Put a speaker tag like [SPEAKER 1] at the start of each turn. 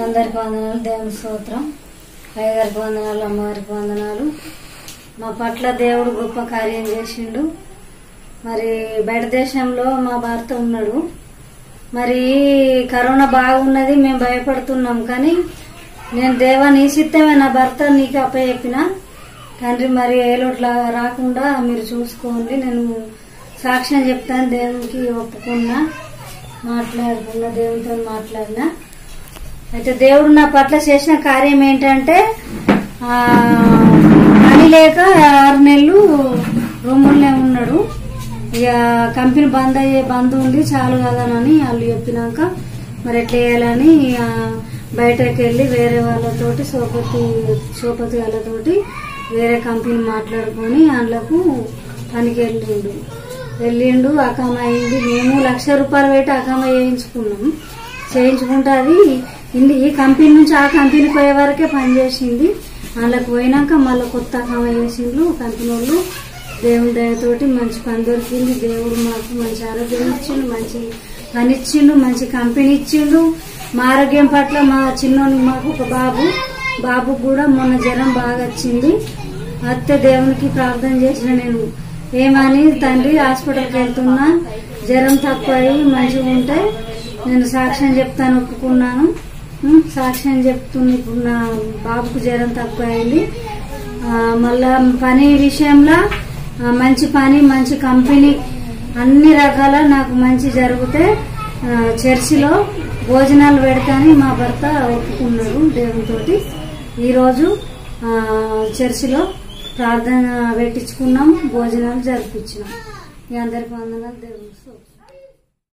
[SPEAKER 1] అందరికి వందనాలు దేవుని స్తోత్రం అయ్యగారికి వందనాలు అమ్మగారికి వందనాలు మా పట్ల దేవుడు గొప్ప కార్యం చేసిండు మరి బయట దేశంలో మా భర్త ఉన్నాడు మరి కరోనా బాగున్నది మేము భయపడుతున్నాం కానీ నేను దేవా నీ సిద్ధమే నా భర్త నీకు అప్పచెప్పిన తండ్రి మరి ఏలోట్లా రాకుండా మీరు చూసుకోండి నేను సాక్ష్యం చెప్తాను దేవునికి ఒప్పుకున్నా మాట్లాడుకున్నా దేవునితో మాట్లాడినా అయితే దేవుడు నా పట్ల చేసిన కార్యం ఏంటంటే ఆ, పని లేక ఆరు నెలలు రూముల్నే ఉన్నాడు ఇక కంపెనీ బంద్ అయ్యే బంద్ ఉంది చాలు కదానని వాళ్ళు చెప్పినాక మరి ఎట్లా చేయాలని ఆ, బయటకు వెళ్ళి వేరే వాళ్ళతోటి సోపతి సోపతి వాళ్ళతోటి వేరే కంపెనీ మాట్లాడుకొని వాళ్ళకు పనికి వెళ్ళిండు వెళ్ళిండు అకామ అయింది మేము లక్ష రూపాయలు పెట్టి అకామ చేయించుకున్నాం చేయించుకుంటే అది ఇంది ఈ కంపెనీ నుంచి ఆ కంపెనీకి పోయే వరకే పనిచేసింది వాళ్ళకి పోయినాక మళ్ళీ కొత్త అకామ చేసిండ్రు కంపెనీ వాళ్ళు దేవుని దయతోటి మంచి పని దొరికింది దేవుడు మాకు మంచి ఆరోగ్యం ఇచ్చిండు మంచి పని ఇచ్చిండు మంచి కంపెనీ ఇచ్చిండు మా ఆరోగ్యం పట్ల మా చిన్నోని మాకు ఒక బాబు బాబుకు కూడా మొన్న జ్వరం బాగా వచ్చింది అత్తే దేవునికి ప్రార్థన చేసిన నేను ఏమని తండ్రి హాస్పిటల్కి వెళ్తున్నా జ్వరం తక్కువ అయ్యి మంచిగా ఉంటే నేను సాక్ష్యం చెప్తాను ఒప్పుకున్నాను ఉమ్, సాక్ష్యం చెప్తున్నా ఇప్పుడు నా బాబుకు జ్వరం తక్కువ అయింది ఆ, మళ్ళా పని విషయంలో ఆ, మంచి పని మంచి కంపెనీ అన్ని రకాల నాకు మంచి జరిగితే ఆ, చర్చిలో భోజనాలు పెడతాని మా భర్త ఒప్పుకున్నాడు దేవునితోటి ఈరోజు ఆ, చర్చిలో ప్రార్థన పెట్టించుకున్నాం భోజనాలు జరిపించినాం మీ అందరికి వందనాలు దేవుని స్తోత్రం.